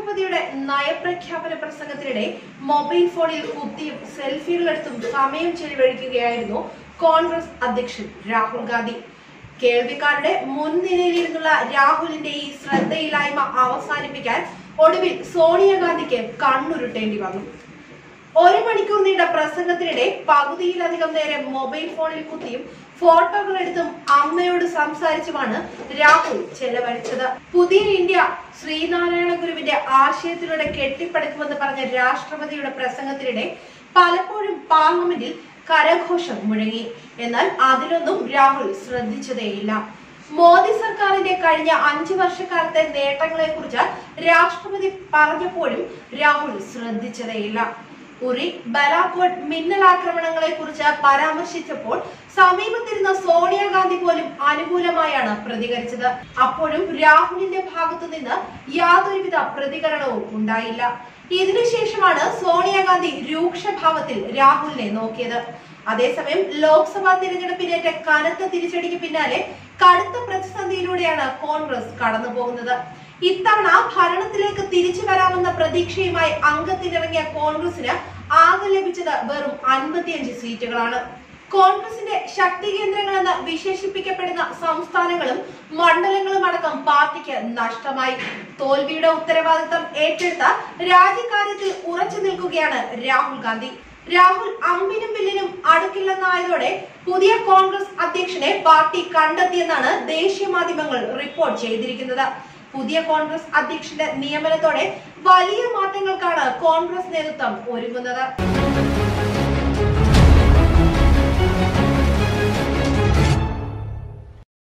രാഷ്ട്രപതിയുടെ നയപ്രഖ്യാപന പ്രസംഗത്തിനിടെ മൊബൈൽ ഫോണിൽ കുത്തിയും സെൽഫികളെടുത്തും സമയം ചെലവഴിക്കുകയായിരുന്നു കോൺഗ്രസ് അധ്യക്ഷൻ രാഹുൽ ഗാന്ധി കേൾവിക്കാരുടെ മുൻനിരയിലിരുന്നുള്ള രാഹുലിന്റെ ഈ ശ്രദ്ധയില്ലായ്മ അവസാനിപ്പിക്കാൻ ഒടുവിൽ സോണിയാഗാന്ധിക്ക് കണ്ണുരുട്ടേണ്ടി വന്നു ഒരു മണിക്കൂർ നീണ്ട പ്രസംഗത്തിനിടെ പകുതിയിലധികം നേരം മൊബൈൽ ഫോണിൽ കുത്തിയും ഫോട്ടോകൾ എടുത്തും അമ്മയോട് സംസാരിച്ചുമാണ് രാഹുൽ ചെലവഴിച്ചത് പുതിയ ഇന്ത്യ ശ്രീനാരായണ ഗുരുവിന്റെ ആശയത്തിലൂടെ കെട്ടിപ്പടുക്കുമെന്ന് പറഞ്ഞ രാഷ്ട്രപതിയുടെ പ്രസംഗത്തിനിടെ പലപ്പോഴും പാർലമെന്റിൽ കരഘോഷം മുഴങ്ങി എന്നാൽ അതിലൊന്നും രാഹുൽ ശ്രദ്ധിച്ചതേയില്ല മോദി സർക്കാരിന്റെ കഴിഞ്ഞ അഞ്ചു വർഷക്കാലത്തെ നേട്ടങ്ങളെ കുറിച്ച് രാഷ്ട്രപതി പറഞ്ഞപ്പോഴും രാഹുൽ ശ്രദ്ധിച്ചതേയില്ല ഉറി ബലാക്കോട്ട് മിന്നലാക്രമണങ്ങളെ കുറിച്ച് പരാമർശിച്ചപ്പോൾ സമീപത്തിരുന്ന സോണിയാഗാന്ധി പോലും അനുകൂലമായാണ് പ്രതികരിച്ചത് അപ്പോഴും രാഹുലിന്റെ ഭാഗത്തു നിന്ന് യാതൊരുവിധ പ്രതികരണവും ഉണ്ടായില്ല ഇതിനുശേഷമാണ് സോണിയാഗാന്ധി രൂക്ഷഭാവത്തിൽ രാഹുലിനെ നോക്കിയത് അതേസമയം ലോക്സഭാ തിരഞ്ഞെടുപ്പിനേറ്റ കനത്ത തിരിച്ചടിക്ക് പിന്നാലെ കടുത്ത പ്രതിസന്ധിയിലൂടെയാണ് കോൺഗ്രസ് കടന്നു പോകുന്നത് ഇത്തവണ ഭരണത്തിലേക്ക് തിരിച്ചു വരാമെന്ന പ്രതീക്ഷയുമായി അംഗത്തിനിറങ്ങിയ കോൺഗ്രസിന് ആകെ ലഭിച്ചത് വെറും അൻപത്തിയഞ്ച് സീറ്റുകളാണ് കോൺഗ്രസിന്റെ ശക്തി കേന്ദ്രങ്ങളെന്ന് വിശേഷിപ്പിക്കപ്പെടുന്ന സംസ്ഥാനങ്ങളും മണ്ഡലങ്ങളും അടക്കം പാർട്ടിക്ക് നഷ്ടമായി തോൽവിയുടെ ഉത്തരവാദിത്തം ഏറ്റെടുത്ത രാജ്യകാര്യത്തിൽ ഉറച്ചു നിൽക്കുകയാണ് രാഹുൽ ഗാന്ധി രാഹുൽ അമ്പിനും വില്ലിനും അടുക്കില്ലെന്നായതോടെ പുതിയ കോൺഗ്രസ് അധ്യക്ഷനെ പാർട്ടി കണ്ടെത്തിയെന്നാണ് ദേശീയ മാധ്യമങ്ങൾ റിപ്പോർട്ട് ചെയ്തിരിക്കുന്നത് പുതിയ കോൺഗ്രസ് അധ്യക്ഷന്റെ നിയമനത്തോടെ വലിയ മാറ്റങ്ങൾക്കാണ് കോൺഗ്രസ് നേതൃത്വം ഒരുങ്ങുന്നത്